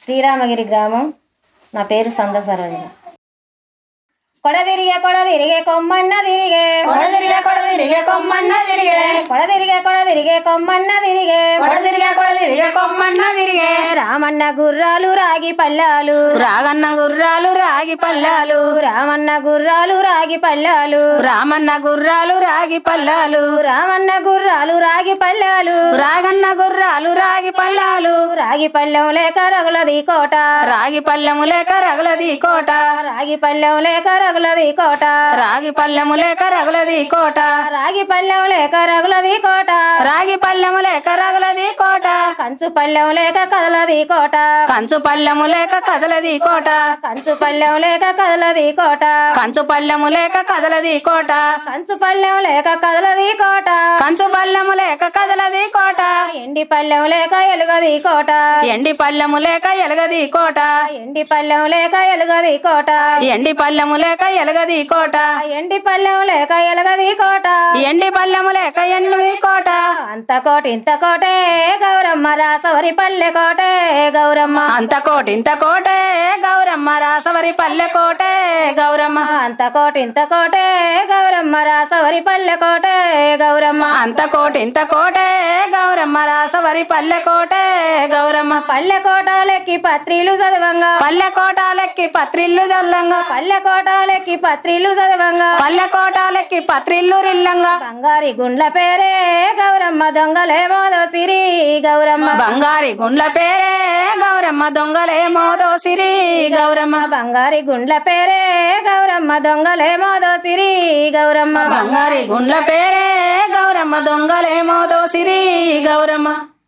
శ్రీరామగిరి గ్రామం నా పేరు సంద సరోజన కొడ తిరిగే కొడ తిరిగే కొమ్మన్న తిరిగే కొడ తిరిగే కొడ తిరిగే కొమ్మన్న తిరిగే కొడ తిరిగే కొడ తిరిగే కొమ్మన్న తిరిగే కొడ తిరిగే కొడ తిరిగే కొమ్మన్న తిరిగే రామన్న గుర్రాలు రాగి పల్లాలు రాగన్న గుర్రాలు రాగి పల్లాలు రామన్న గుర్రాలు రాగి పల్లాలు రామన్న గుర్రాలు రాగి పల్లాలు రామన్న గుర్రాలు రాగి పల్లాలు రాగన్న గుర్రాలు రాగి పల్లాలు రాగి పల్లెం లేక రగులది కోట రాగి పల్లెము లేక రగులది కోట రాగి పల్లెం లేక రగులది కోట రాగి పల్లెము లేక రగులది కోట రాగి పల్లెం లేక రగులది కోట రాగి పల్లెము లేక రగులది కోట కంచు పల్లెం లేక కదలది కోట కంచు పల్లెము లేక కదలది కోట కంచు పల్లెం లేక కదలది కోట కంచు పల్లెము లేక కదలది కోట కంచు పల్లెం లేక కదలది కోట కంచు పల్లెము లేక కదలది కోట ఎండి పల్లెం లేక ఎలుగది కోట ఎండి పల్లెము లేక ఎలగది కోట ఎండి పల్లెం లేక ఎలుగది కోట ఎండి పల్లెము లేక ఎలగది కోట ఎండి పల్లెం లేక ఎలుగది కోట ఎండి పల్లెము లేక ఎనిమిది కోట అంత కోటి ఇంత కోటే గౌరమ్మ రాసవరి పల్లె కోటే గౌరమ్మ అంత కోటి ఇంత కోటే గౌరమ్మ రాసవరి పల్లె కోటే గౌరమ్మ అంత కోటి ఇంత కోటే గౌరమ్మ రాసవరి పల్లె కోటే గౌరమ్మ అంత కోటి ఇంత కోటే గౌరమ్మ రాసవరి పల్లె కోటే గౌరమ్మ పల్లె కోటాలెక్కి పత్రిలు చదవంగా పల్లె కోటాలెక్కి పత్రిల్లు జల్లంగా పల్లె కోటాలెక్కి పత్రిలు చదవంగా పల్లె కోటాలెక్కి పత్రిల్లు రిల్లంగా బంగారి గుండ్ల పేరే గౌరమ్మ దొంగలేమో సిరి గౌరమ్మ బంగారి గుండ్ల పేరే గౌరమ్మ దొంగలే మోదో సిరి గౌరమ్మ బంగారి గుండ్ల పేరే గౌరమ్మ దొంగలేమో సిరి గౌరమ్మ బంగారి గుండ్ల పేరే గౌరమ్మ దొంగలే మోదో సిరి గౌరమ్మ